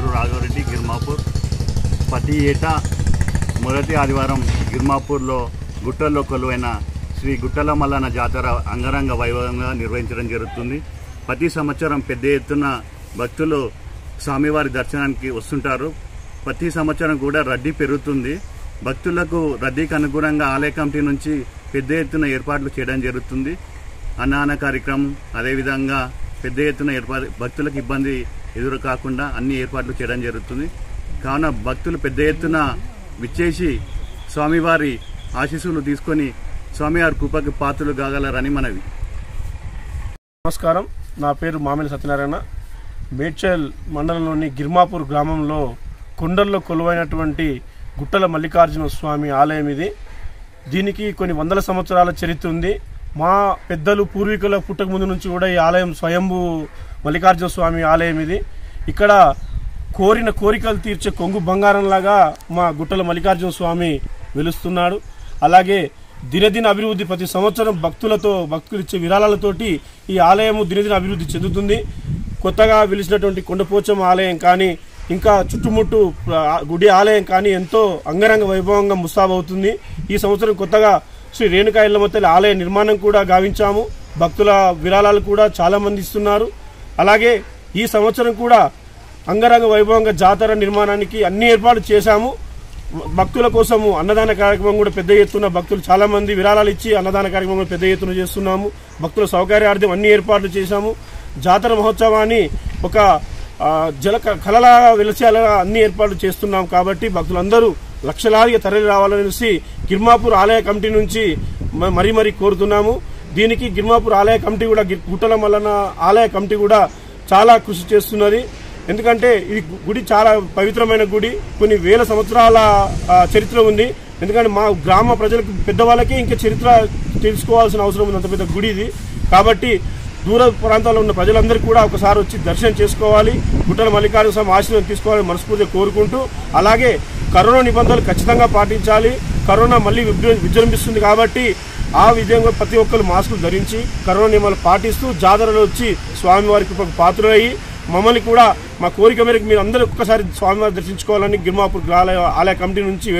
రాఘవరెడ్డి గిర్మాపూర్ ప్రతి ఏటా మొదటి ఆదివారం గిర్మాపూర్లో గుట్టల్లో కొలువైన శ్రీ గుట్టల మల్లన్న జాతర అంగరంగ వైభవంగా నిర్వహించడం జరుగుతుంది ప్రతి సంవత్సరం పెద్ద ఎత్తున భక్తులు స్వామివారి దర్శనానికి వస్తుంటారు ప్రతి సంవత్సరం కూడా రద్దీ పెరుగుతుంది భక్తులకు రద్దీకి అనుగుణంగా ఆలయ కమిటీ నుంచి పెద్ద ఎత్తున ఏర్పాట్లు చేయడం జరుగుతుంది అన్నదాన కార్యక్రమం అదేవిధంగా పెద్ద ఎత్తున ఏర్పాటు భక్తులకు ఇబ్బంది ఎదురు కాకుండా అన్ని ఏర్పాట్లు చేయడం జరుగుతుంది కావున భక్తులు పెద్ద ఎత్తున విచ్చేసి స్వామివారి ఆశీస్సులు తీసుకొని స్వామివారి కృపకి పాత్రలు కాగలరని మనవి నమస్కారం నా పేరు మామిలి సత్యనారాయణ మేడ్చల్ మండలంలోని గిర్మాపూర్ గ్రామంలో కొండల్లో కొలువైనటువంటి గుట్టల మల్లికార్జున స్వామి ఆలయం ఇది దీనికి కొన్ని వందల సంవత్సరాల చరిత్ర ఉంది మా పెద్దలు పూర్వీకుల పుట్టక ముందు నుంచి కూడా ఈ ఆలయం స్వయంభూ మల్లికార్జున స్వామి ఆలయం ఇది ఇక్కడ కోరిన కోరికలు తీర్చే కొంగు బంగారంలాగా మా గుట్టల మల్లికార్జున స్వామి వెలుస్తున్నాడు అలాగే దినదిన అభివృద్ధి ప్రతి సంవత్సరం భక్తులతో భక్తులు ఇచ్చే విరాళాలతోటి ఈ ఆలయము దినదిన అభివృద్ధి చెందుతుంది కొత్తగా వెలిసినటువంటి కొండపోచమ్మ ఆలయం కానీ ఇంకా చుట్టుముట్టు ఆ, గుడి ఆలయం కానీ ఎంతో అంగరంగ వైభవంగా ముస్తాబవుతుంది ఈ సంవత్సరం కొత్తగా శ్రీ రేణుకా ఇళ్లమ్మ తల్లి ఆలయ నిర్మాణం కూడా గావించాము భక్తుల విరాళాలు కూడా చాలా మంది ఇస్తున్నారు అలాగే ఈ సంవత్సరం కూడా అంగరంగ వైభవంగా జాతర నిర్మాణానికి అన్ని ఏర్పాట్లు చేశాము భక్తుల కోసము అన్నదాన కార్యక్రమం కూడా పెద్ద ఎత్తున భక్తులు చాలా మంది విరాళాలు ఇచ్చి అన్నదాన కార్యక్రమం కూడా పెద్ద ఎత్తున చేస్తున్నాము భక్తుల సౌకర్యార్థం అన్ని ఏర్పాట్లు చేశాము జాతర మహోత్సవాన్ని ఒక ఆ, జల కలలాగా వెలిసేలా అన్ని ఏర్పాట్లు చేస్తున్నాం కాబట్టి భక్తులందరూ లక్షలాదిగా తరలి రావాలనేసి గిర్మాపూర్ ఆలయ కమిటీ నుంచి మ- మరీ మరీ కోరుతున్నాము దీనికి గిర్మాపూర్ ఆలయ కమిటీ కూడా గిర్- గుట్టల మల్లన ఆలయ కమిటీ కూడా చాలా కృషి చేస్తున్నది ఎందుకంటే ఇది గు- గుడి చాలా పవిత్రమైన గుడి కొన్ని వేల సంవత్సరాల ఆ, చరిత్ర ఉంది ఎందుకంటే మా గ్రామ ప్రజలకు పెద్దవాళ్ళకి ఇంకా చరిత్ర తెలుసుకోవాల్సిన అవసరం ఉంది అంత పెద్ద గుడి ఇది కాబట్టి దూర ప్రాంతాల్లో ఉన్న ప్రజలందరూ కూడా ఒకసారి వచ్చి దర్శనం చేసుకోవాలి గుట్టల మల్లికార్జున స్వామి ఆశీర్వాదం తీసుకోవాలని మనస్ఫూర్తిగా కోరుకుంటూ అలాగే కరోనా నిబంధనలు ఖచ్చితంగా పాటించాలి కరోనా మళ్ళీ విజృ- విజృంభిస్తుంది కాబట్టి ఆ విధంగా ప్రతి ఒక్కరు మాస్కులు ధరించి కరోనా నియమాలు పాటిస్తూ జాతరలో వచ్చి స్వామివారికి ఒక పాత్రలయ్యి మమ్మల్ని కూడా మా కోరిక మేరకు మీరు అందరూ ఒక్కసారి స్వామివారి దర్శించుకోవాలని గిర్మాపూర్ ఆలయ ఆలయ కమిటీ నుంచి